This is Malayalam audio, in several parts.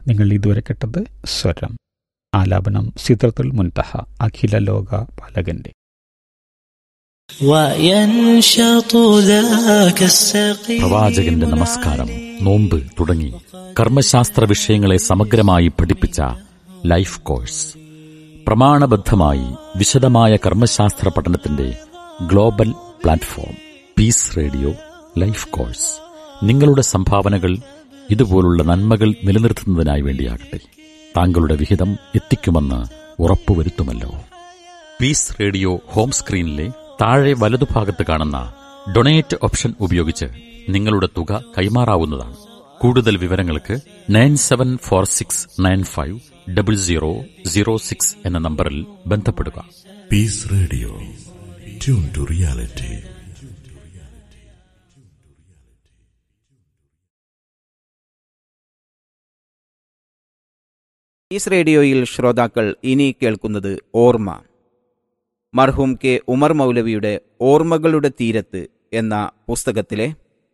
നിങ്ങൾ ഇതുവരെ കേട്ടത് സ്വരം ആലാപനം സിദ്രത്തുൽ മുൻതഹ അഖില ലോക പാലകന്റെ وينشط ذاك السقيم പ്രവാചകന്റെ നമസ്കാരം നോമ്പ് തുടങ്ങി കർമ്മശാസ്ത്ര വിഷയങ്ങളെ സമഗ്രമായി പഠിപ്പിച്ച ലൈഫ് കോഴ്സ് പ്രമാണബദ്ധമായി വിശദമായ കർമ്മശാസ്ത്ര പഠനത്തിന്റെ global platform peace radio life course നിങ്ങളുടെ സംഭാവനകൾ ഇതുപോലുള്ള നന്മകൾ നിലനിർത്തുന്നതിനായി വേണ്ടിയാകട്ടെ താങ്കളുടെ വിഹിതം എത്തിക്കുമെന്ന് ഉറപ്പുവരുത്തുമല്ലോ പീസ് റേഡിയോ ഹോം സ്ക്രീനിലെ താഴെ വലതുഭാഗത്ത് കാണുന്ന ഡൊണേറ്റ് ഓപ്ഷൻ ഉപയോഗിച്ച് നിങ്ങളുടെ തുക കൈമാറാവുന്നതാണ് കൂടുതൽ വിവരങ്ങൾക്ക് nine seven four six nine five double zero zero six എന്ന നമ്പറിൽ ബന്ധപ്പെടുക Peace Radio. Tune to reality. ഈസ് റേഡിയോയിൽ ശ്രോതാക്കൾ ഇനി കേൾക്കുന്നത് ഓർമ്മ മർഹൂം കെ ഉമർ മൗലവിയുടെ ഓർമ്മകളുടെ തീരത്ത് എന്ന പുസ്തകത്തിലെ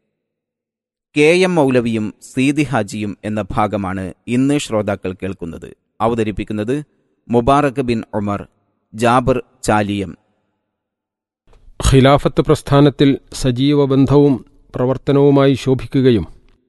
കെ എം മൗലവിയും സീതി ഹാജിയും എന്ന ഭാഗമാണ് ഇന്ന് ശ്രോതാക്കൾ കേൾക്കുന്നത് അവതരിപ്പിക്കുന്നത് മുബാറക് ബിൻ ഉമർ ജാബർ ചാലിയം ഖിലാഫത്ത് പ്രസ്ഥാനത്തിൽ സജീവ ബന്ധവും പ്രവർത്തനവുമായി ശോഭിക്കുകയും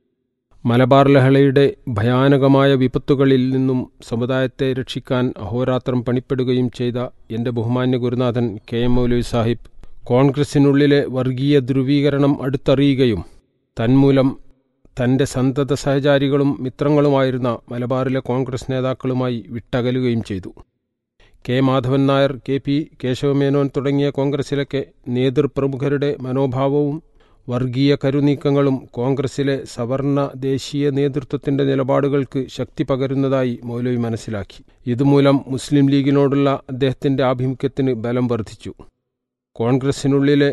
മലബാർ ലഹളയുടെ ഭയാനകമായ വിപത്തുകളിൽ നിന്നും സമുദായത്തെ രക്ഷിക്കാൻ അഹോരാത്രം പണിപ്പെടുകയും ചെയ്ത എൻ്റെ ബഹുമാന്യ ഗുരുനാഥൻ കെ എം മൗലവി സാഹിബ് കോൺഗ്രസിനുള്ളിലെ വർഗീയ ധ്രുവീകരണം അടുത്തറിയുകയും തന്മൂലം തൻ്റെ സന്തത സഹചാരികളും മിത്രങ്ങളുമായിരുന്ന മലബാറിലെ കോൺഗ്രസ് നേതാക്കളുമായി വിട്ടകലുകയും ചെയ്തു K Madhavan Nair K P Kesavamenon തുടങ്ങിയ കോൺഗ്രസിലൊക്കെ നേതൃപ്രമുഖരുടെ മനോഭാവവും വർഗീയ കരുനീക്കങ്ങളും കോൺഗ്രസിലെ സവർണ ദേശീയ നേതൃത്വത്തിന്റെ നിലപാടുകൾക്ക് ശക്തി പകരുന്നതായി മൗലവി മനസ്സിലാക്കി ഇതുമൂലം മുസ്ലിം ലീഗിനോടുള്ള അദ്ദേഹത്തിന്റെ ആഭിമുഖ്യത്തിന് ബലം വർദ്ധിച്ചു കോൺഗ്രസിനുള്ളിലെ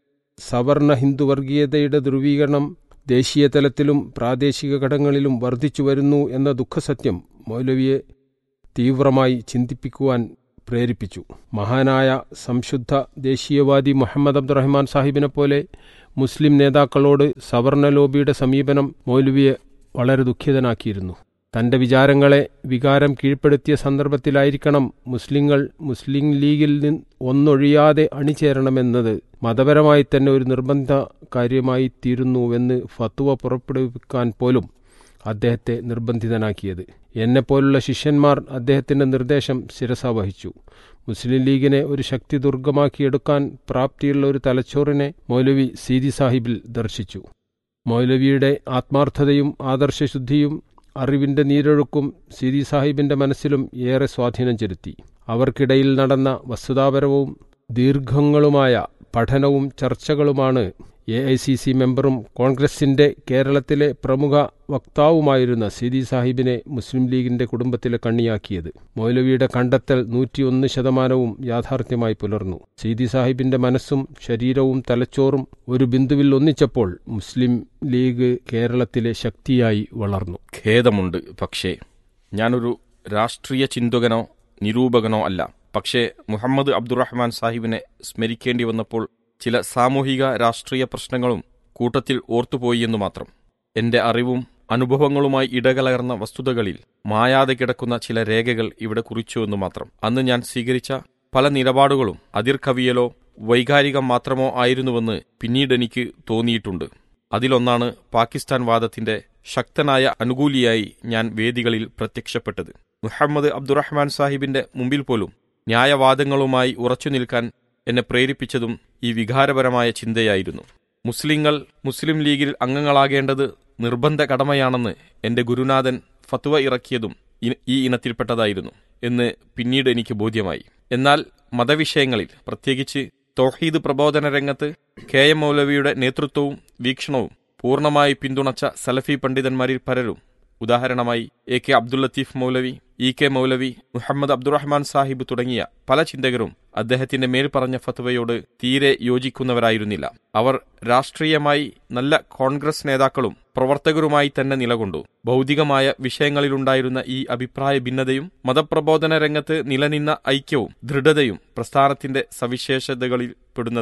സവർണ ഹിന്ദു വർഗീയതയുടെ ധ്രുവീകരണം ദേശീയ തലത്തിലും പ്രാദേശിക ഘടകങ്ങളിലും വർദ്ധിച്ചു വരുന്നു എന്ന ദുഃഖസത്യം മൗലവിയെ തീവ്രമായി ചിന്തിപ്പിക്കുവാൻ പ്രേരിപ്പിച്ചു മഹാനായ സംശുദ്ധ ദേശീയവാദി മുഹമ്മദ് അബ്ദുറഹ്മാൻ സാഹിബിനെ പോലെ മുസ്ലിം നേതാക്കളോട് സവർണ ലോബിയുടെ സമീപനം മൗലവിയെ വളരെ ദുഃഖിതനാക്കിയിരുന്നു തന്റെ വിചാരങ്ങളെ വികാരം കീഴ്പ്പെടുത്തിയ സന്ദർഭത്തിലായിരിക്കണം മുസ്ലിങ്ങൾ മുസ്ലിം ലീഗിൽ നിന്ന് ഒന്നൊഴിയാതെ അണിചേരണമെന്നത് മതപരമായി തന്നെ ഒരു നിർബന്ധ കാര്യമായി തീരുന്നുവെന്ന് ഫത്തുവ പുറപ്പെടുവിക്കാൻ പോലും അദ്ദേഹത്തെ നിർബന്ധിതനാക്കിയത് എന്നെപ്പോലുള്ള ശിഷ്യന്മാർ അദ്ദേഹത്തിന്റെ നിർദ്ദേശം ശിരസ വഹിച്ചു മുസ്ലിം ലീഗിനെ ഒരു ശക്തി ദുർഗമാക്കിയെടുക്കാൻ പ്രാപ്തിയുള്ള ഒരു തലച്ചോറിനെ മൗലവി സീതി സാഹിബിൽ ദർശിച്ചു മൗലവിയുടെ ആത്മാർത്ഥതയും ആദർശശുദ്ധിയും അറിവിന്റെ നീരൊഴുക്കും സീതി സാഹിബിന്റെ മനസ്സിലും ഏറെ സ്വാധീനം ചെലുത്തി അവർക്കിടയിൽ നടന്ന വസ്തുതാപരവും ദീർഘങ്ങളുമായ പഠനവും ചർച്ചകളുമാണ് എ ഐ സി സി മെമ്പറും കോൺഗ്രസിന്റെ കേരളത്തിലെ പ്രമുഖ വക്താവുമായിരുന്ന സിദി സാഹിബിനെ മുസ്ലിം ലീഗിന്റെ കുടുംബത്തിലെ കണ്ണിയാക്കിയത് മൗലവിയുടെ കണ്ടെത്തൽ നൂറ്റിയൊന്ന് ശതമാനവും യാഥാർത്ഥ്യമായി പുലർന്നു സീതി സാഹിബിന്റെ മനസ്സും ശരീരവും തലച്ചോറും ഒരു ബിന്ദുവിൽ ഒന്നിച്ചപ്പോൾ മുസ്ലിം ലീഗ് കേരളത്തിലെ ശക്തിയായി വളർന്നു ഖേദമുണ്ട് പക്ഷേ ഞാനൊരു രാഷ്ട്രീയ ചിന്തകനോ നിരൂപകനോ അല്ല പക്ഷേ മുഹമ്മദ് അബ്ദുറഹ്മാൻ സാഹിബിനെ സ്മരിക്കേണ്ടി വന്നപ്പോൾ ചില സാമൂഹിക രാഷ്ട്രീയ പ്രശ്നങ്ങളും കൂട്ടത്തിൽ ഓർത്തുപോയി എന്നു മാത്രം എന്റെ അറിവും അനുഭവങ്ങളുമായി ഇടകലർന്ന വസ്തുതകളിൽ മായാതെ കിടക്കുന്ന ചില രേഖകൾ ഇവിടെ കുറിച്ചു എന്നു മാത്രം അന്ന് ഞാൻ സ്വീകരിച്ച പല നിലപാടുകളും അതിർകവിയലോ വൈകാരികം മാത്രമോ ആയിരുന്നുവെന്ന് പിന്നീട് എനിക്ക് തോന്നിയിട്ടുണ്ട് അതിലൊന്നാണ് പാകിസ്ഥാൻ വാദത്തിന്റെ ശക്തനായ അനുകൂലിയായി ഞാൻ വേദികളിൽ പ്രത്യക്ഷപ്പെട്ടത് മുഹമ്മദ് അബ്ദുറഹ്മാൻ സാഹിബിന്റെ മുമ്പിൽ പോലും ന്യായവാദങ്ങളുമായി ഉറച്ചു നിൽക്കാൻ എന്നെ പ്രേരിപ്പിച്ചതും ഈ വികാരപരമായ ചിന്തയായിരുന്നു മുസ്ലിങ്ങൾ മുസ്ലിം ലീഗിൽ അംഗങ്ങളാകേണ്ടത് നിർബന്ധ കടമയാണെന്ന് എന്റെ ഗുരുനാഥൻ ഫത്വ ഇറക്കിയതും ഇ- ഈ ഇനത്തിൽപ്പെട്ടതായിരുന്നു എന്ന് പിന്നീട് എനിക്ക് ബോധ്യമായി എന്നാൽ മതവിഷയങ്ങളിൽ പ്രത്യേകിച്ച് തൗഹീദ് പ്രബോധന രംഗത്ത് കെ എം മൗലവിയുടെ നേതൃത്വവും വീക്ഷണവും പൂർണ്ണമായി പിന്തുണച്ച സലഫി പണ്ഡിതന്മാരിൽ പലരും ഉദാഹരണമായി A K Abdul Latheef Maulavi E K Maulavi Muhammad Abdurahman Sahib തുടങ്ങിയ പല ചിന്തകരും അദ്ദേഹത്തിന്റെ മേൽ പറഞ്ഞ ഫത്വയോട് തീരെ യോജിക്കുന്നവരായിരുന്നില്ല അവർ രാഷ്ട്രീയമായി നല്ല കോൺഗ്രസ് നേതാക്കളും പ്രവർത്തകരുമായി തന്നെ നിലകൊണ്ടു ഭൗതികമായ വിഷയങ്ങളിലുണ്ടായിരുന്ന ഈ അഭിപ്രായ ഭിന്നതയും മതപ്രബോധന രംഗത്ത് നിലനിന്ന ഐക്യവും ദൃഢതയും പ്രസ്ഥാനത്തിന്റെ സവിശേഷതകളിൽ പെടുന്നതാണ്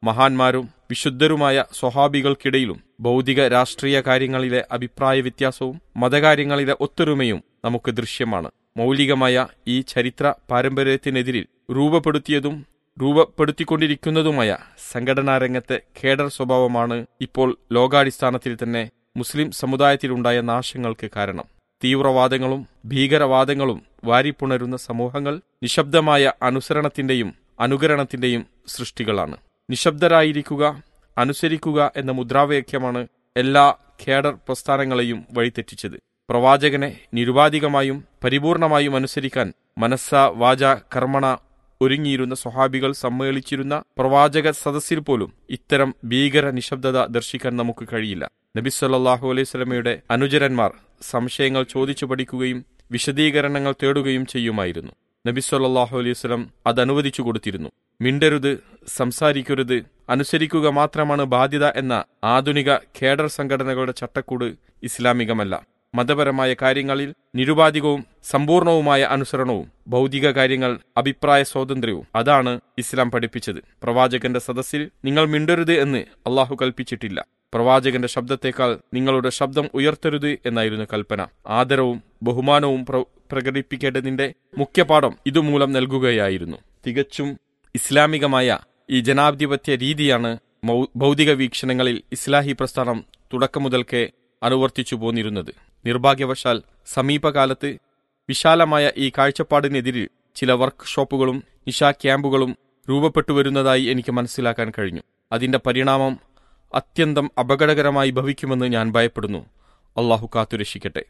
മഹാന്മാരും വിശുദ്ധരുമായ സ്വഹാബികൾക്കിടയിലും ഭൗതിക രാഷ്ട്രീയ കാര്യങ്ങളിലെ അഭിപ്രായ വ്യത്യാസവും മതകാര്യങ്ങളിലെ ഒത്തൊരുമയും നമുക്ക് ദൃശ്യമാണ് മൗലികമായ ഈ ചരിത്ര പാരമ്പര്യത്തിനെതിരിൽ രൂപപ്പെടുത്തിയതും രൂപപ്പെടുത്തിക്കൊണ്ടിരിക്കുന്നതുമായ സംഘടനാ രംഗത്തെ കേഡർ സ്വഭാവമാണ് ഇപ്പോൾ ലോകാടിസ്ഥാനത്തിൽ തന്നെ മുസ്ലിം സമുദായത്തിലുണ്ടായ നാശങ്ങൾക്ക് കാരണം തീവ്രവാദങ്ങളും ഭീകരവാദങ്ങളും വാരിപ്പുണരുന്ന സമൂഹങ്ങൾ നിശബ്ദമായ അനുസരണത്തിന്റെയും അനുകരണത്തിന്റെയും സൃഷ്ടികളാണ് നിശബ്ദരായിരിക്കുക അനുസരിക്കുക എന്ന മുദ്രാവാക്യമാണ് എല്ലാ കേഡർ പ്രസ്ഥാനങ്ങളെയും വഴിതെറ്റിച്ചത് പ്രവാചകനെ നിരുപാധികമായും പരിപൂർണമായും അനുസരിക്കാൻ മനസ്സ വാച കർമ്മണ ഒരുങ്ങിയിരുന്ന സ്വഹാബികൾ സമ്മേളിച്ചിരുന്ന പ്രവാചക സദസ്സിൽ പോലും ഇത്തരം ഭീകര നിശബ്ദത ദർശിക്കാൻ നമുക്ക് കഴിയില്ല നബിസ്വല്ലാഹു അലൈഹി സ്വലമയുടെ അനുചരന്മാർ സംശയങ്ങൾ ചോദിച്ചു പഠിക്കുകയും വിശദീകരണങ്ങൾ തേടുകയും ചെയ്യുമായിരുന്നു നബിസ്വല്ലാഹു അലൈഹി സ്വലം അത് അനുവദിച്ചു കൊടുത്തിരുന്നു മിണ്ടരുത് സംസാരിക്കരുത് അനുസരിക്കുക മാത്രമാണ് ബാധ്യത എന്ന ആധുനിക കേഡർ സംഘടനകളുടെ ചട്ടക്കൂട് ഇസ്ലാമികമല്ല മതപരമായ കാര്യങ്ങളിൽ നിരുപാധികവും സമ്പൂർണവുമായ അനുസരണവും ഭൗതിക കാര്യങ്ങൾ അഭിപ്രായ സ്വാതന്ത്ര്യവും അതാണ് ഇസ്ലാം പഠിപ്പിച്ചത് പ്രവാചകന്റെ സദസ്സിൽ നിങ്ങൾ മിണ്ടരുത് എന്ന് അള്ളാഹു കൽപ്പിച്ചിട്ടില്ല പ്രവാചകന്റെ ശബ്ദത്തേക്കാൾ നിങ്ങളുടെ ശബ്ദം ഉയർത്തരുത് എന്നായിരുന്നു കൽപ്പന ആദരവും ബഹുമാനവും പ്ര- പ്രകടിപ്പിക്കേണ്ടതിന്റെ മുഖ്യപാഠം ഇതുമൂലം നൽകുകയായിരുന്നു തികച്ചും ഇസ്ലാമികമായ ഈ ജനാധിപത്യ രീതിയാണ് മൗ- ഭൗതിക വീക്ഷണങ്ങളിൽ ഇസ്ലാഹി പ്രസ്ഥാനം തുടക്കം മുതൽക്കേ അനുവർത്തിച്ചു പോന്നിരുന്നത് നിർഭാഗ്യവശാൽ സമീപകാലത്ത് വിശാലമായ ഈ കാഴ്ചപ്പാടിനെതിരിൽ ചില വർക്ക് ഷോപ്പുകളും നിശാ ക്യാമ്പുകളും രൂപപ്പെട്ടു വരുന്നതായി എനിക്ക് മനസ്സിലാക്കാൻ കഴിഞ്ഞു അതിന്റെ പരിണാമം അത്യന്തം അപകടകരമായി ഭവിക്കുമെന്ന് ഞാൻ ഭയപ്പെടുന്നു അള്ളാഹു കാത്തുരക്ഷിക്കട്ടെ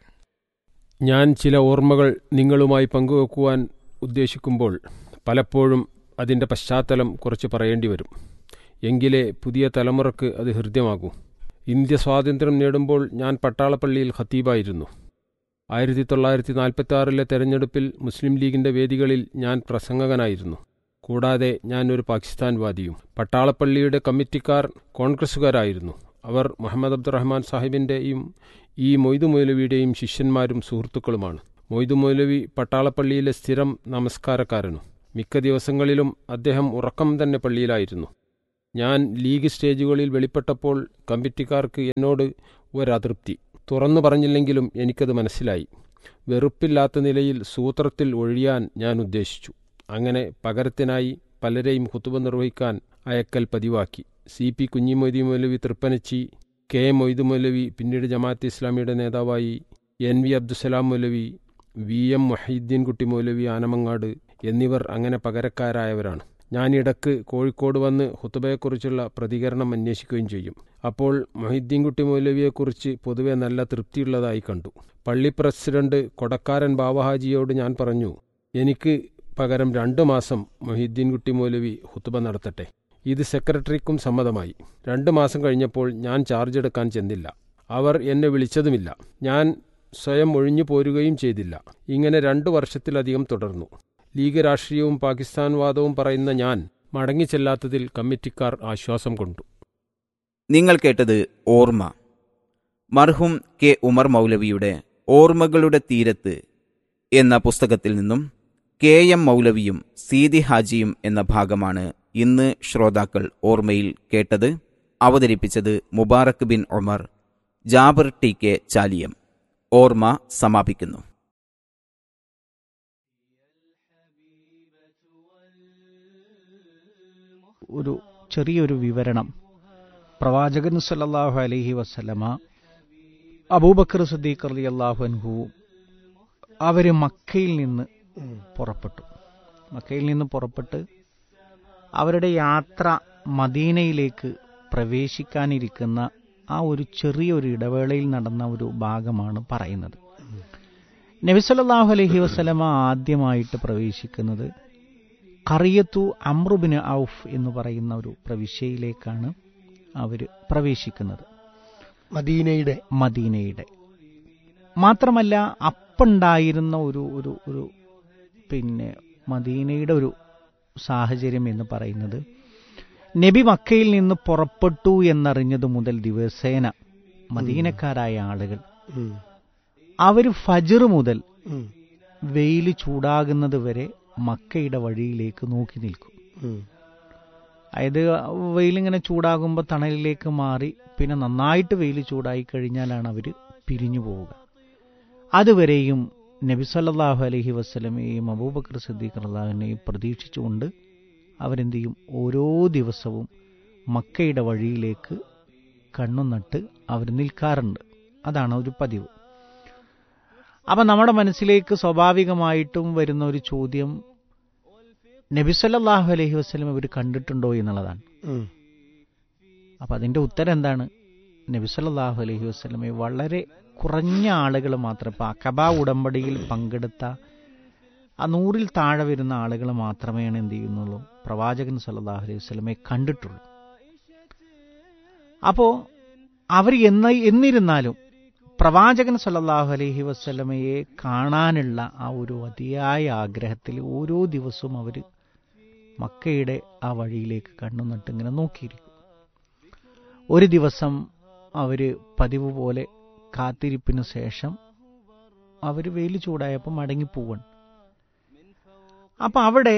ഞാൻ ചില ഓർമ്മകൾ നിങ്ങളുമായി പങ്കുവെക്കുവാൻ ഉദ്ദേശിക്കുമ്പോൾ പലപ്പോഴും അതിൻ്റെ പശ്ചാത്തലം കുറച്ച് പറയേണ്ടി വരും എങ്കിലേ പുതിയ തലമുറക്ക് അത് ഹൃദ്യമാകൂ ഇന്ത്യ സ്വാതന്ത്ര്യം നേടുമ്പോൾ ഞാൻ പട്ടാളപ്പള്ളിയിൽ ഖത്തീബായിരുന്നു ആയിരത്തി തൊള്ളായിരത്തി നാൽപ്പത്തി ആറിലെ തെരഞ്ഞെടുപ്പിൽ മുസ്ലിം ലീഗിന്റെ വേദികളിൽ ഞാൻ പ്രസംഗകനായിരുന്നു കൂടാതെ ഞാൻ ഒരു പാകിസ്ഥാൻവാദിയും പട്ടാളപ്പള്ളിയുടെ കമ്മിറ്റിക്കാർ കോൺഗ്രസുകാരായിരുന്നു അവർ മുഹമ്മദ് അബ്ദുറഹ്മാൻ സാഹിബിന്റെയും ഈ മൊയ്തു മൗലവിയുടെയും ശിഷ്യന്മാരും സുഹൃത്തുക്കളുമാണ് മൊയ്തു മൗലവി പട്ടാളപ്പള്ളിയിലെ സ്ഥിരം നമസ്കാരക്കാരനും മിക്ക ദിവസങ്ങളിലും അദ്ദേഹം ഉറക്കം തന്നെ പള്ളിയിലായിരുന്നു ഞാൻ ലീഗ് സ്റ്റേജുകളിൽ വെളിപ്പെട്ടപ്പോൾ കമ്മിറ്റിക്കാർക്ക് എന്നോട് ഒരതൃപ്തി തുറന്നു പറഞ്ഞില്ലെങ്കിലും എനിക്കത് മനസ്സിലായി വെറുപ്പില്ലാത്ത നിലയിൽ സൂത്രത്തിൽ ഒഴിയാൻ ഞാൻ ഉദ്ദേശിച്ചു അങ്ങനെ പകരത്തിനായി പലരെയും കുത്തുബ നിർവഹിക്കാൻ അയക്കൽ പതിവാക്കി C P Kunhimoyti Maulavi Thrippanachi K M Moidu Maulavi പിന്നീട് ജമാഅത്ത് ഇസ്ലാമിയുടെ നേതാവായി N V Abdussalam Maulavi V M Moheedeen Kutty Maulavi Anamangad എന്നിവർ അങ്ങനെ പകരക്കാരായവരാണ് ഞാൻ ഇടക്ക് കോഴിക്കോട് വന്ന് ഹുത്തുബയെക്കുറിച്ചുള്ള പ്രതികരണം അന്വേഷിക്കുകയും ചെയ്യും അപ്പോൾ മൊഹീദ്ദീൻ കുട്ടി മൗലവിയെക്കുറിച്ച് പൊതുവെ നല്ല തൃപ്തിയുള്ളതായി കണ്ടു പള്ളി പ്രസിഡന്റ് കൊടക്കാരൻ ബാവഹാജിയോട് ഞാൻ പറഞ്ഞു എനിക്ക് പകരം രണ്ടു മാസം മൊഹീദ്ദീൻ കുട്ടി മൗലവി ഹുത്തുബ നടത്തട്ടെ ഇത് സെക്രട്ടറിക്കും സമ്മതമായി രണ്ടു മാസം കഴിഞ്ഞപ്പോൾ ഞാൻ ചാർജ് എടുക്കാൻ ചെന്നില്ല അവർ എന്നെ വിളിച്ചതുമില്ല ഞാൻ സ്വയം ഒഴിഞ്ഞു പോരുകയും ചെയ്തില്ല ഇങ്ങനെ രണ്ടു വർഷത്തിലധികം തുടർന്നു ലീഗ് രാഷ്ട്രീയവും പാകിസ്ഥാൻ വാദവും പറയുന്ന ഞാൻ മടങ്ങിച്ചെല്ലാത്തതിൽ കമ്മിറ്റിക്കാർ ആശ്വാസം കൊണ്ടു നിങ്ങൾ കേട്ടത് ഓർമ്മ മർഹും കെ ഉമർ മൗലവിയുടെ ഓർമ്മകളുടെ തീരത്ത് എന്ന പുസ്തകത്തിൽ നിന്നും കെ എം മൗലവിയും സീതി ഹാജിയും എന്ന ഭാഗമാണ് ഇന്ന് ശ്രോതാക്കൾ ഓർമ്മയിൽ കേട്ടത് അവതരിപ്പിച്ചത് മുബാറക് ബിൻ ഉമർ ജാബർ ടി കെ ചാലിയം ഓർമ്മ സമാപിക്കുന്നു ഒരു ചെറിയൊരു വിവരണം പ്രവാചകൻ സല്ലല്ലാഹു അലൈഹി വസല്ലമ അബൂബക്കർ സുദ്ദീഖ് അലി അള്ളാഹു അൻഹു അവര് മക്കയിൽ നിന്ന് പുറപ്പെട്ടു മക്കയിൽ നിന്ന് പുറപ്പെട്ട് അവരുടെ യാത്ര മദീനയിലേക്ക് പ്രവേശിക്കാനിരിക്കുന്ന ആ ഒരു ചെറിയൊരു ഇടവേളയിൽ നടന്ന ഒരു ഭാഗമാണ് പറയുന്നത് നബിസല്ലാഹു അലൈഹി വസ്ലമ ആദ്യമായിട്ട് പ്രവേശിക്കുന്നത് കറിയത്തു അമ്രുബിന് ഔഫ് എന്ന് പറയുന്ന ഒരു പ്രവിശ്യയിലേക്കാണ് അവർ പ്രവേശിക്കുന്നത് മദീനയുടെ മദീനയുടെ മാത്രമല്ല അപ്പുണ്ടായിരുന്ന ഒരു ഒരു ഒരു പിന്നെ മദീനയുടെ ഒരു സാഹചര്യം എന്ന് പറയുന്നത് നബി മക്കയിൽ നിന്ന് പുറപ്പെട്ടു എന്നറിഞ്ഞത് മുതൽ ദിവസേന മദീനക്കാരായ ആളുകൾ ഉം, അവർ ഫജർ മുതൽ ഉം, വെയിൽ ചൂടാകുന്നത് വരെ മക്കയുടെ വഴിയിലേക്ക് നോക്കി നിൽക്കും ഉം. അതായത് വെയിലിങ്ങനെ ചൂടാകുമ്പോൾ തണലിലേക്ക് മാറി പിന്നെ നന്നായിട്ട് വെയിൽ ചൂടായി കഴിഞ്ഞാലാണ് അവർ പിരിഞ്ഞു പോവുക അതുവരെയും നബി സല്ലല്ലാഹു അലൈഹി വസ്ലമയെയും അബൂബക്കർ സിദ്ദീഖ് അള്ളാഹുവിനെയും പ്രതീക്ഷിച്ചുകൊണ്ട് അവരെന്ത് ചെയ്യും ഓരോ ദിവസവും മക്കയുടെ വഴിയിലേക്ക് കണ്ണു നട്ട് അവർ നിൽക്കാറുണ്ട് അതാണ് ഒരു പതിവ് അപ്പം നമ്മുടെ മനസ്സിലേക്ക് സ്വാഭാവികമായിട്ടും വരുന്ന ഒരു ചോദ്യം നബി സല്ലല്ലാഹു അലൈഹി വസ്ലം ഇവർ കണ്ടിട്ടുണ്ടോ എന്നുള്ളതാണ് ഉം. അപ്പം അതിൻ്റെ ഉത്തരം എന്താണ് നബി സല്ലല്ലാഹു അലൈഹി വസ്ലമെ വളരെ കുറഞ്ഞ ആളുകൾ മാത്രം ഇപ്പം അക്കബ ഉടമ്പടിയിൽ പങ്കെടുത്ത ആ നൂറിൽ താഴെ വരുന്ന ആളുകൾ മാത്രമേ എന്ത് ചെയ്യുന്നുള്ളൂ പ്രവാചകൻ സല്ലല്ലാഹു അലൈഹി വസ്ലമെ കണ്ടിട്ടുള്ളൂ അപ്പോൾ അവർ എന്ന എന്നിരുന്നാലും പ്രവാചകൻ സല്ലല്ലാഹു അലൈഹി വസ്ലമയെ കാണാനുള്ള ആ ഒരു അതിയായ ആഗ്രഹത്തിൽ ഓരോ ദിവസവും അവർ മക്കയുടെ ആ വഴിയിലേക്ക് കണ്ണു നട്ട് ഇങ്ങനെ നോക്കിയിരിക്കും ഒരു ദിവസം അവർ പതിവ് പോലെ കാത്തിരിപ്പിന് ശേഷം അവർ വെയിൽ ചൂടായപ്പോൾ മടങ്ങിപ്പോവാണ് അപ്പം അവിടെ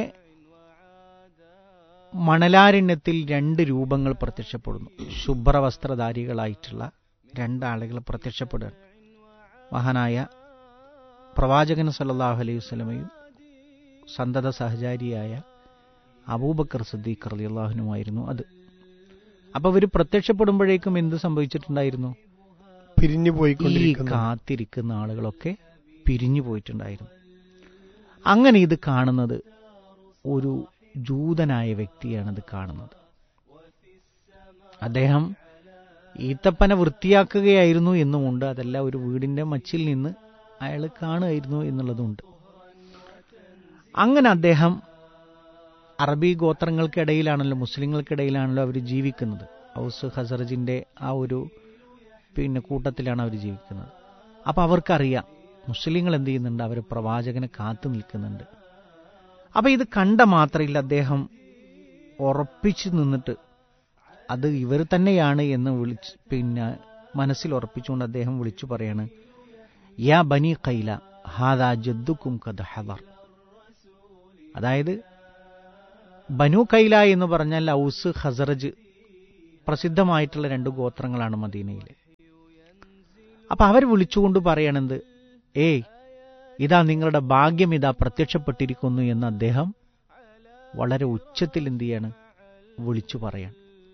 മണലാരണ്യത്തിൽ രണ്ട് രൂപങ്ങൾ പ്രത്യക്ഷപ്പെടുന്നു ശുഭ്രവസ്ത്രധാരികളായിട്ടുള്ള രണ്ടാളുകൾ പ്രത്യക്ഷപ്പെടുകയാണ് മഹാനായ പ്രവാചകൻ സല്ലല്ലാഹു അലൈഹി വസല്ലമയും സന്തത സഹചാരിയായ അബൂബക്കർ സിദ്ദീഖ് റളിയല്ലാഹുനുമായിരുന്നു അത് അപ്പോൾ അവർ പ്രത്യക്ഷപ്പെടുമ്പോഴേക്കും എന്ത് സംഭവിച്ചിട്ടുണ്ടായിരുന്നു പിരിഞ്ഞു ഈ പോയിക്കൊണ്ടിരിക്കുന്നു കാത്തിരിക്കുന്ന ആളുകളൊക്കെ പിരിഞ്ഞു പോയിട്ടുണ്ടായിരുന്നു അങ്ങനെ ഇത് കാണുന്നത് ഒരു ജൂതനായ വ്യക്തിയാണ് ഇത് കാണുന്നത് അദ്ദേഹം ഈത്തപ്പന വൃത്തിയാക്കുകയായിരുന്നു എന്നുമുണ്ട് അതല്ല ഒരു വീടിന്റെ മച്ചിൽ നിന്ന് അയാൾ കാണുമായിരുന്നു എന്നുള്ളതുണ്ട് അങ്ങനെ അദ്ദേഹം അറബി ഗോത്രങ്ങൾക്കിടയിലാണല്ലോ മുസ്ലിങ്ങൾക്കിടയിലാണല്ലോ അവർ ജീവിക്കുന്നത് ഔസ് ഹസറജിന്റെ ആ ഒരു പിന്നെ കൂട്ടത്തിലാണ് അവർ ജീവിക്കുന്നത് അപ്പം അവർക്കറിയാം മുസ്ലിങ്ങൾ എന്ത് ചെയ്യുന്നുണ്ട് അവർ പ്രവാചകനെ കാത്തു നിൽക്കുന്നുണ്ട് അപ്പം ഇത് കണ്ട മാത്രയിൽ അദ്ദേഹം ഉറപ്പിച്ചു നിന്നിട്ട് അത് ഇവർ തന്നെയാണ് എന്ന് വിളിച്ച് പിന്നെ മനസ്സിൽ ഉറപ്പിച്ചുകൊണ്ട് അദ്ദേഹം വിളിച്ചു പറയാണ് യാ ബനി കൈല ഹാദാ ജദ്ദുക്കും കഥ ഹദർ അതായത് ബനു കൈല എന്ന് പറഞ്ഞാൽ ഔസ് ഹസറജ് പ്രസിദ്ധമായിട്ടുള്ള രണ്ട് ഗോത്രങ്ങളാണ് മദീനയിലെ അപ്പൊ അവർ വിളിച്ചുകൊണ്ട് പറയണത് ഏയ് ഇതാ നിങ്ങളുടെ ഭാഗ്യം ഇതാ പ്രത്യക്ഷപ്പെട്ടിരിക്കുന്നു എന്ന് അദ്ദേഹം വളരെ ഉച്ചത്തിൽ എന്ത് ചെയ്യാണ് വിളിച്ചു പറയാൻ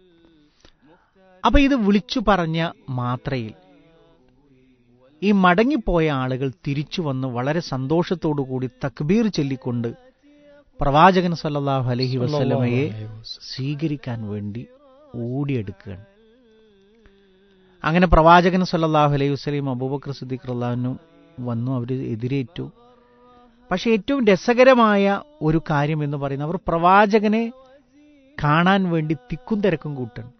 അപ്പൊ ഇത് വിളിച്ചു പറഞ്ഞ മാത്രയിൽ ഈ മടങ്ങിപ്പോയ ആളുകൾ തിരിച്ചു വന്ന് വളരെ സന്തോഷത്തോടു കൂടി തക്ബീർ ചൊല്ലിക്കൊണ്ട് പ്രവാചകൻ സല്ലല്ലാഹു അലൈഹി വസല്ലമയെ സ്വീകരിക്കാൻ വേണ്ടി ഓടിയെടുക്കുകയാണ് അങ്ങനെ പ്രവാചകൻ സല്ലല്ലാഹു അലൈഹി വസല്ലം അബൂബക്കർ സിദ്ദീഖ് റളിയല്ലാഹു വന്നു അവർ എതിരേറ്റു പക്ഷെ ഏറ്റവും രസകരമായ ഒരു കാര്യം എന്ന് പറയുന്നത് അവർ പ്രവാചകനെ കാണാൻ വേണ്ടി തിക്കും തിരക്കും കൂട്ടണം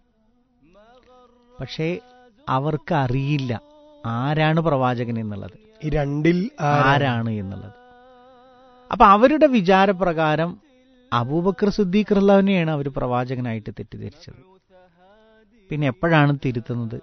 പക്ഷേ അവർക്ക് അറിയില്ല ആരാണ് പ്രവാചകൻ എന്നുള്ളത് ഈ രണ്ടിൽ ആരാണ്? ആരാണ് എന്നുള്ളത് അപ്പൊ അവരുടെ വിചാരപ്രകാരം അബൂബക്കർ സിദ്ദീഖ് റഹ്ലാവിനെയാണ് അവർ പ്രവാചകനായിട്ട് തെറ്റിദ്ധരിച്ചത് പിന്നെ എപ്പോഴാണ് തിരുത്തുന്നത്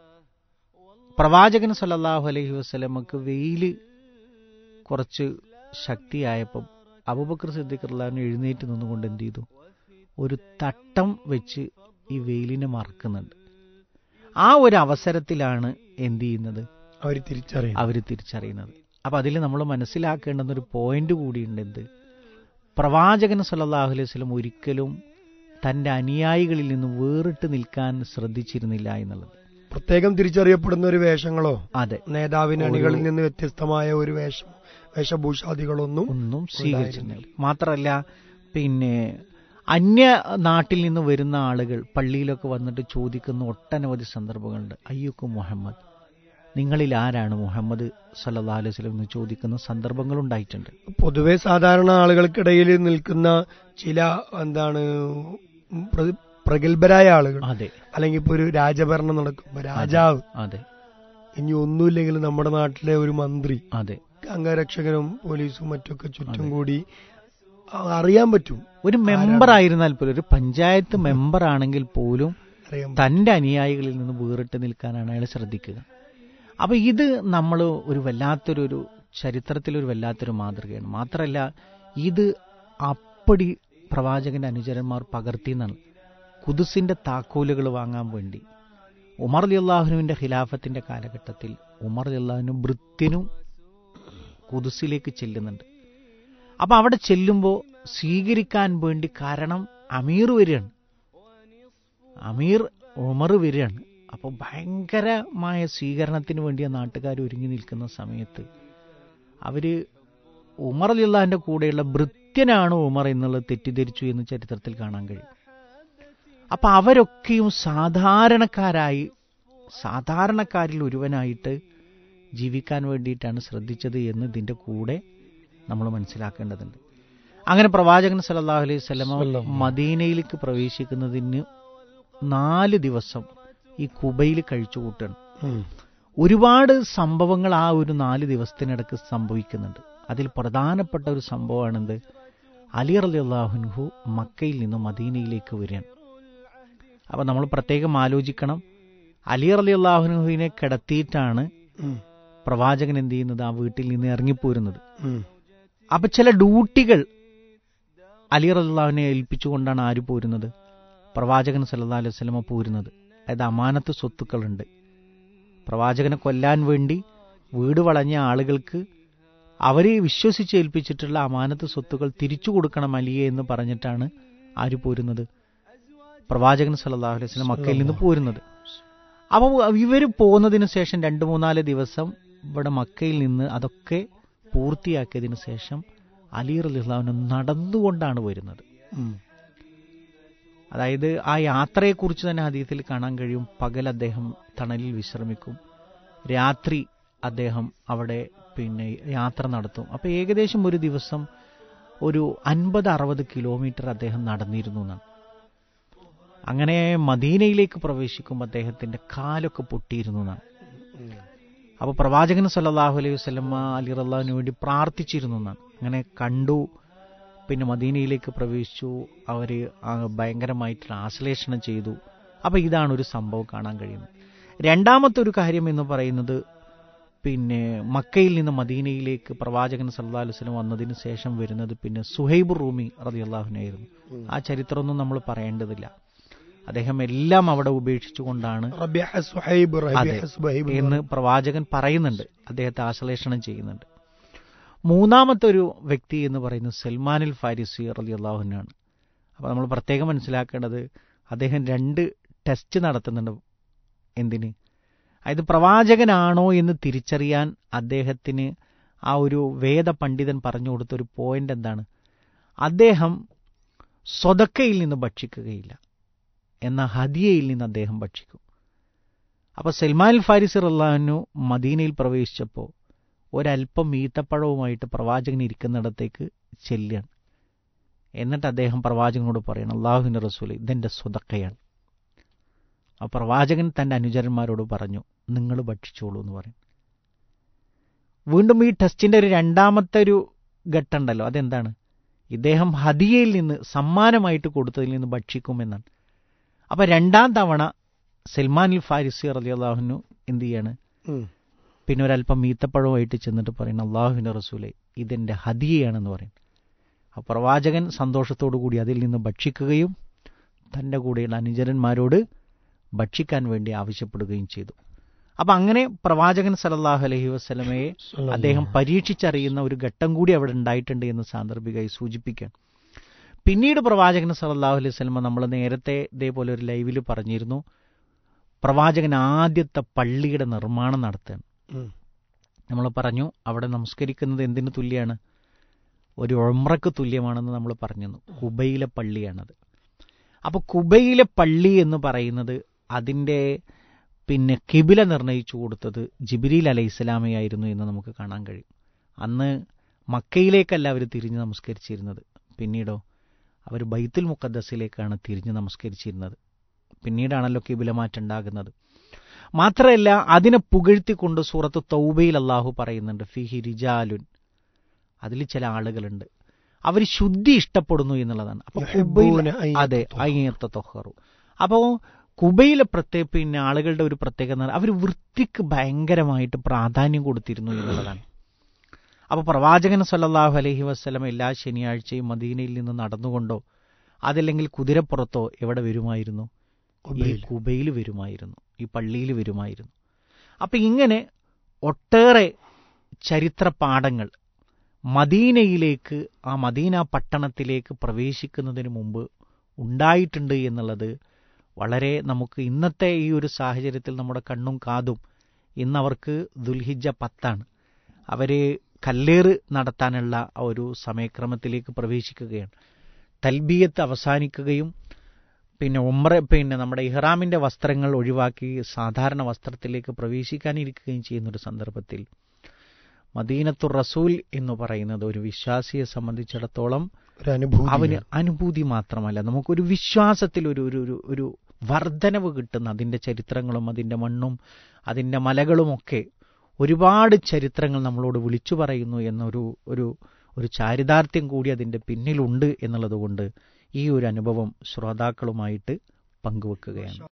പ്രവാചകൻ സല്ലല്ലാഹു അലൈഹി വസ്ലമക്ക് വെയില് കുറച്ച് ശക്തിയായപ്പം അബൂബക്കർ സിദ്ദീഖ് റഹ്ലാവിനെ എഴുന്നേറ്റ് നിന്നുകൊണ്ട് എന്ത് ചെയ്തു ഒരു തട്ടം വെച്ച് ഈ വെയിലിനെ മറക്കുന്നുണ്ട് ആ ഒരു അവസരത്തിലാണ് എന്ത് ചെയ്യുന്നത് അവർ തിരിച്ചറിയും അവർ തിരിച്ചറിയുന്നത് അപ്പൊ അതിൽ നമ്മൾ മനസ്സിലാക്കേണ്ടുന്ന ഒരു പോയിന്റ് കൂടിയുണ്ട് എന്ത് പ്രവാചകൻ സല്ലല്ലാഹു അലൈഹി വസല്ലം ഒരിക്കലും തന്റെ അനുയായികളിൽ നിന്ന് വേറിട്ട് നിൽക്കാൻ ശ്രദ്ധിച്ചിരുന്നില്ല എന്നുള്ളത് പ്രത്യേകം തിരിച്ചറിയപ്പെടുന്ന ഒരു വേഷങ്ങളോ അതെ നേതാവിന് അണികളിൽ നിന്ന് വ്യത്യസ്തമായ ഒരു വേഷം വേഷഭൂഷാദികളൊന്നും ഒന്നും സ്വീകരിച്ചിരുന്നില്ല മാത്രമല്ല പിന്നെ അന്യ നാട്ടിൽ നിന്ന് വരുന്ന ആളുകൾ പള്ളിയിലൊക്കെ വന്നിട്ട് ചോദിക്കുന്ന ഒട്ടനവധി സന്ദർഭങ്ങളുണ്ട് അയ്യുക്കും മുഹമ്മദ് നിങ്ങളിൽ ആരാണ് മുഹമ്മദ് സല്ലല്ലാഹു അലൈഹി വസല്ലം എന്ന് ചോദിക്കുന്ന സന്ദർഭങ്ങൾ ഉണ്ടായിട്ടുണ്ട് പൊതുവെ സാധാരണ ആളുകൾക്കിടയിൽ നിൽക്കുന്ന ചില എന്താണ് പ്ര- പ്രഗത്ഭരായ ആളുകൾ അതെ അല്ലെങ്കിൽ ഇപ്പൊ ഒരു രാജഭരണം നടക്കുമ്പോ രാജാവ് അതെ ഇനി ഒന്നുമില്ലെങ്കിൽ നമ്മുടെ നാട്ടിലെ ഒരു മന്ത്രി അതെ അംഗരക്ഷകരും പോലീസും മറ്റൊക്കെ ചുറ്റും കൂടി അ- അറിയാൻ പറ്റും ഒരു മെമ്പർ ആയിരുന്നാൽ പോലും ഒരു പഞ്ചായത്ത് മെമ്പർ ആണെങ്കിൽ പോലും അറിയാൻ പറ്റും. തന്റെ അനുയായികളിൽ നിന്ന് വേറിട്ട് നിൽക്കാനാണ് അയാൾ ശ്രദ്ധിക്കുക അപ്പൊ ഇത് നമ്മൾ ഒരു വല്ലാത്തൊരു ഒരു ചരിത്രത്തിലൊരു വല്ലാത്തൊരു മാതൃകയാണ് മാത്രമല്ല ഇത് അപ്പടി പ്രവാചകന്റെ അനുചരന്മാർ പകർത്തി എന്നാണ് കുതുസിന്റെ താക്കോലുകൾ വാങ്ങാൻ വേണ്ടി ഉമർ അലി അള്ളാഹുനുവിന്റെ ഖിലാഫത്തിന്റെ കാലഘട്ടത്തിൽ ഉമർ അലി അള്ളാഹുനും ഭൃത്യനും കുതുസിലേക്ക് ചെല്ലുന്നുണ്ട് അപ്പൊ അവിടെ ചെല്ലുമ്പോൾ സ്വീകരിക്കാൻ വേണ്ടി കാരണം അമീർ വരികയാണ് അമീർ ഉമർ വരികയാണ് അപ്പോൾ ഭയങ്കരമായ സ്വീകരണത്തിന് വേണ്ടി ആ നാട്ടുകാർ ഒരുങ്ങി നിൽക്കുന്ന സമയത്ത് അവര് ഉമർ അലിള്ളാഹിന്റെ കൂടെയുള്ള ഭൃത്യനാണ് ഉമർ എന്നുള്ളത് തെറ്റിദ്ധരിച്ചു എന്ന് ചരിത്രത്തിൽ കാണാൻ കഴിയും അപ്പൊ അവരൊക്കെയും സാധാരണക്കാരായി സാധാരണക്കാരിൽ ഒരുവനായിട്ട് ജീവിക്കാൻ വേണ്ടിയിട്ടാണ് ശ്രദ്ധിച്ചത് എന്ന് ഇതിന്റെ കൂടെ നമ്മൾ മനസ്സിലാക്കേണ്ടതുണ്ട് അങ്ങനെ പ്രവാചകൻ സല്ലല്ലാഹു അലൈഹി വസല്ലമ മദീനയിലേക്ക് പ്രവേശിക്കുന്നതിന് നാല് ദിവസം ഈ കുബയിൽ കഴിച്ചുകൂട്ടാണ് ഒരുപാട് സംഭവങ്ങൾ ആ ഒരു നാല് ദിവസത്തിനിടക്ക് സംഭവിക്കുന്നുണ്ട് അതിൽ പ്രധാനപ്പെട്ട ഒരു സംഭവമാണെന്ത് അലി അലി അള്ളാഹുൻഹു മക്കയിൽ നിന്ന് മദീനയിലേക്ക് വരികയാണ് അപ്പൊ നമ്മൾ പ്രത്യേകം ആലോചിക്കണം അലി അലി അള്ളാഹുനുഹുവിനെ കിടത്തിയിട്ടാണ് പ്രവാചകൻ എന്ത് ചെയ്യുന്നത് ആ വീട്ടിൽ നിന്ന് ഇറങ്ങിപ്പോരുന്നത് അപ്പൊ ചില ഡ്യൂട്ടികൾ അലി അള്ളാഹുവിനെ ഏൽപ്പിച്ചുകൊണ്ടാണ് ആര് പോരുന്നത് പ്രവാചകൻ സല്ലാ അലൈഹി സ്വലമ പോരുന്നത് അതായത് അമാനത്ത് സ്വത്തുക്കളുണ്ട് പ്രവാചകനെ കൊല്ലാൻ വേണ്ടി വീട് വളഞ്ഞ ആളുകൾക്ക് അവരെ വിശ്വസിച്ച് ഏൽപ്പിച്ചിട്ടുള്ള അമാനത്ത് സ്വത്തുക്കൾ തിരിച്ചു കൊടുക്കണം അലിയെ എന്ന് പറഞ്ഞിട്ടാണ് ആര് പോരുന്നത് പ്രവാചകൻ സല്ലല്ലാഹു അലൈഹി വസല്ലം മക്കയിൽ നിന്ന് പോരുന്നത് അപ്പോൾ ഇവർ പോകുന്നതിന് ശേഷം രണ്ട് മൂന്നാല് ദിവസം ഇവിടെ മക്കയിൽ നിന്ന് അതൊക്കെ പൂർത്തിയാക്കിയതിനു ശേഷം അലി റലിഹ്ലാവിന് നടന്നുകൊണ്ടാണ് വരുന്നത് അതായത് ആ യാത്രയെക്കുറിച്ച് തന്നെ ഹദീത്തിൽ കാണാൻ കഴിയും പകൽ അദ്ദേഹം തണലിൽ വിശ്രമിക്കും രാത്രി അദ്ദേഹം അവിടെ പിന്നെ യാത്ര നടത്തും അപ്പൊ ഏകദേശം ഒരു ദിവസം ഒരു അൻപത് അറുപത് കിലോമീറ്റർ അദ്ദേഹം നടന്നിരുന്നു എന്നാണ് അങ്ങനെ മദീനയിലേക്ക് പ്രവേശിക്കുമ്പോൾ അദ്ദേഹത്തിന്റെ കാലൊക്കെ പൊട്ടിയിരുന്നു എന്നാണ് അപ്പൊ പ്രവാചകൻ സല്ലല്ലാഹു അലൈഹി വസല്ലമ അലി റല്ലാഹുവിന് വേണ്ടി പ്രാർത്ഥിച്ചിരുന്നു എന്നാണ് അങ്ങനെ കണ്ടു പിന്നെ മദീനയിലേക്ക് പ്രവേശിച്ചു അവര് ആ ഭയങ്കരമായിട്ട് ആശ്ലേഷണം ചെയ്തു അപ്പൊ ഇതാണ് ഒരു സംഭവം കാണാൻ കഴിയുന്നത് രണ്ടാമത്തെ ഒരു കാര്യം എന്ന് പറയുന്നത് പിന്നെ മക്കയിൽ നിന്ന് മദീനയിലേക്ക് പ്രവാചകൻ സല്ലല്ലാഹു അലൈഹി വസല്ലം വന്നതിന് ശേഷം വരുന്നത് പിന്നെ സുഹൈബ് റൂമി റളിയല്ലാഹുനായിരുന്നു ആ ചരിത്രമൊന്നും നമ്മൾ പറയേണ്ടതില്ല അദ്ദേഹം എല്ലാം അവിടെ ഉപേക്ഷിച്ചുകൊണ്ടാണ് റബിഹ സുഹൈബ് അതെ, റബിഹ സുഹൈബ് എന്ന് പ്രവാചകൻ പറയുന്നുണ്ട് അദ്ദേഹത്തെ ആശ്ലേഷണം ചെയ്യുന്നുണ്ട് മൂന്നാമത്തെ ഒരു വ്യക്തി എന്ന് പറയുന്നത് സൽമാനിൽ ഫാരിസി റലി അള്ളാഹുനാണ് അപ്പൊ നമ്മൾ പ്രത്യേകം മനസ്സിലാക്കേണ്ടത് അദ്ദേഹം രണ്ട് ടെസ്റ്റ് നടത്തുന്നുണ്ട് എന്തിന് അതായത് പ്രവാചകനാണോ എന്ന് തിരിച്ചറിയാൻ അദ്ദേഹത്തിന് ആ ഒരു വേദ പണ്ഡിതൻ പറഞ്ഞു കൊടുത്ത ഒരു പോയിന്റ് എന്താണ് അദ്ദേഹം സ്വതക്കയിൽ നിന്ന് ഭക്ഷിക്കുകയില്ല എന്ന ഹദിയയിൽ നിന്ന് അദ്ദേഹം ഭക്ഷിക്കും അപ്പൊ സൽമാൻ ഫാരിസ് റല്ലാഹു മദീനയിൽ പ്രവേശിച്ചപ്പോൾ ഒരല്പം ഈത്തപ്പഴവുമായിട്ട് പ്രവാചകൻ ഇരിക്കുന്നിടത്തേക്ക് ചെല്ലുകയാണ് എന്നിട്ട് അദ്ദേഹം പ്രവാചകനോട് പറയണം അള്ളാഹുവിന്റെ റസൂൽ ഇതെന്റെ സ്വതക്കയാണ് ആ പ്രവാചകൻ തന്റെ അനുചരന്മാരോട് പറഞ്ഞു നിങ്ങൾ ഭക്ഷിച്ചോളൂ എന്ന് പറയും വീണ്ടും ഈ ടെസ്റ്റിന്റെ ഒരു രണ്ടാമത്തെ ഒരു ഘട്ടമുണ്ടല്ലോ അതെന്താണ് ഇദ്ദേഹം ഹദിയയിൽ നിന്ന് സമ്മാനമായിട്ട് കൊടുത്തതിൽ നിന്ന് ഭക്ഷിക്കുമെന്നാണ് അപ്പൊ രണ്ടാം തവണ സൽമാനിൽ ഫാരിസി റലിയാഹുനു എന്ത് ചെയ്യാണ് ഉം. പിന്നെ ഒരല്പം ഈത്തപ്പഴവുമായിട്ട് ചെന്നിട്ട് പറയുന്നത് അള്ളാഹുവിന്റെ റസൂലെ ഇതെന്റെ ഹദിയയാണെന്ന് പറയും ആ പ്രവാചകൻ സന്തോഷത്തോടു കൂടി അതിൽ നിന്ന് ഭക്ഷിക്കുകയും തന്റെ കൂടെയുള്ള അനുചരന്മാരോട് ഭക്ഷിക്കാൻ വേണ്ടി ആവശ്യപ്പെടുകയും ചെയ്തു അപ്പൊ അങ്ങനെ പ്രവാചകൻ സലല്ലാഹു അലഹി വസ്ലമയെ അദ്ദേഹം പരീക്ഷിച്ചറിയുന്ന ഒരു ഘട്ടം കൂടി അവിടെ ഉണ്ടായിട്ടുണ്ട് എന്ന് സാന്ദർഭികമായി സൂചിപ്പിക്കാൻ പിന്നീട് പ്രവാചകൻ സല്ലല്ലാഹു അലൈഹി വസല്ലമ നമ്മൾ നേരത്തെ ഇതേപോലെ ഒരു ലൈവിൽ പറഞ്ഞിരുന്നു പ്രവാചകൻ ആദ്യത്തെ പള്ളിയുടെ നിർമ്മാണം നടത്തുകയാണ് ഉം. നമ്മൾ പറഞ്ഞു അവിടെ നമസ്കരിക്കുന്നത് എന്തിനു തുല്യമാണ് ഒരു ഒമ്രക്ക് തുല്യമാണെന്ന് നമ്മൾ പറഞ്ഞിരുന്നു കുബയിലെ പള്ളിയാണത് അപ്പൊ കുബയിലെ പള്ളി എന്ന് പറയുന്നത് അതിന്റെ പിന്നെ കിബില നിർണയിച്ചു കൊടുത്തത് ജിബിരിൽ അലൈഹി ഇസ്ലാമയായിരുന്നു എന്ന് നമുക്ക് കാണാൻ കഴിയും അന്ന് മക്കയിലേക്കല്ല അവർ തിരിഞ്ഞ് നമസ്കരിച്ചിരുന്നത് പിന്നീടോ അവർ ബൈത്തുൽ മുഖദ്ദസിലേക്കാണ് തിരിഞ്ഞ് നമസ്കരിച്ചിരുന്നത് പിന്നീടാണല്ലോ കിബില മാറ്റം ഉണ്ടാകുന്നത് മാത്രമല്ല അതിനെ പുകഴ്ത്തിക്കൊണ്ട് സൂറത്ത് തൗബയിൽ അള്ളാഹു പറയുന്നുണ്ട് ഫിഹി റിജാലുൻ അതിൽ ചില ആളുകളുണ്ട് അവർ ശുദ്ധി ഇഷ്ടപ്പെടുന്നു എന്നുള്ളതാണ് അപ്പൊ കുബയിൽ യുഹിബ്ബൂന അൻ അതെ യത്തഹറു. അയ്യത്ത തൊഹറു അപ്പോ കുബയിലെ പ്രത്യേക പിന്നെ ആളുകളുടെ ഒരു പ്രത്യേകത അവർ വൃത്തിക്ക് ഭയങ്കരമായിട്ട് പ്രാധാന്യം കൊടുത്തിരുന്നു എന്നുള്ളതാണ് അപ്പൊ പ്രവാചകൻ സല്ലല്ലാഹു അലൈഹി വസ്ലം എല്ലാ ശനിയാഴ്ചയും മദീനയിൽ നിന്ന് നടന്നുകൊണ്ടോ അതല്ലെങ്കിൽ കുതിരപ്പുറത്തോ എവിടെ വരുമായിരുന്നു ഈ ഖുബൈൽ. കുബയിൽ വരുമായിരുന്നു ഈ പള്ളിയിൽ വരുമായിരുന്നു അപ്പൊ ഇങ്ങനെ ഒട്ടേറെ ചരിത്ര പാഠങ്ങൾ മദീനയിലേക്ക് ആ മദീന പട്ടണത്തിലേക്ക് പ്രവേശിക്കുന്നതിന് മുമ്പ് ഉണ്ടായിട്ടുണ്ട് എന്നുള്ളത് വളരെ നമുക്ക് ഇന്നത്തെ ഈ ഒരു സാഹചര്യത്തിൽ നമ്മുടെ കണ്ണും കാതും ഇന്നവർക്ക് ദുൽഹിജ പത്താണ് അവരെ കല്ലേറ് നടത്താനുള്ള ആ ഒരു സമയക്രമത്തിലേക്ക് പ്രവേശിക്കുകയാണ് തൽബിയത്ത് അവസാനിക്കുകയും പിന്നെ ഉമ്ര പിന്നെ നമ്മുടെ ഇഹ്റാമിന്റെ വസ്ത്രങ്ങൾ ഒഴിവാക്കി സാധാരണ വസ്ത്രത്തിലേക്ക് പ്രവേശിക്കാനിരിക്കുകയും ചെയ്യുന്ന ഒരു സന്ദർഭത്തിൽ മദീനത്തു റസൂൽ എന്ന് പറയുന്നത് ഒരു വിശ്വാസിയെ സംബന്ധിച്ചിടത്തോളം ഒരു അനുഭൂതി അവന് അനുഭൂതി മാത്രമല്ല നമുക്കൊരു വിശ്വാസത്തിൽ ഒരു ഒരു ഒരു ഒരു വർധനവ് കിട്ടുന്ന അതിൻ്റെ ചരിത്രങ്ങളും അതിൻ്റെ മണ്ണും അതിൻ്റെ മലകളുമൊക്കെ ഒരുപാട് ചരിത്രങ്ങൾ നമ്മളോട് വിളിച്ചു പറയുന്നു എന്നൊരു ഒരു ഒരു ചാരിതാർത്ഥ്യം കൂടി അതിൻ്റെ പിന്നിലുണ്ട് എന്നുള്ളത് കൊണ്ട് ഈ ഒരു അനുഭവം ശ്രോതാക്കളുമായിട്ട് പങ്കുവെക്കുകയാണ്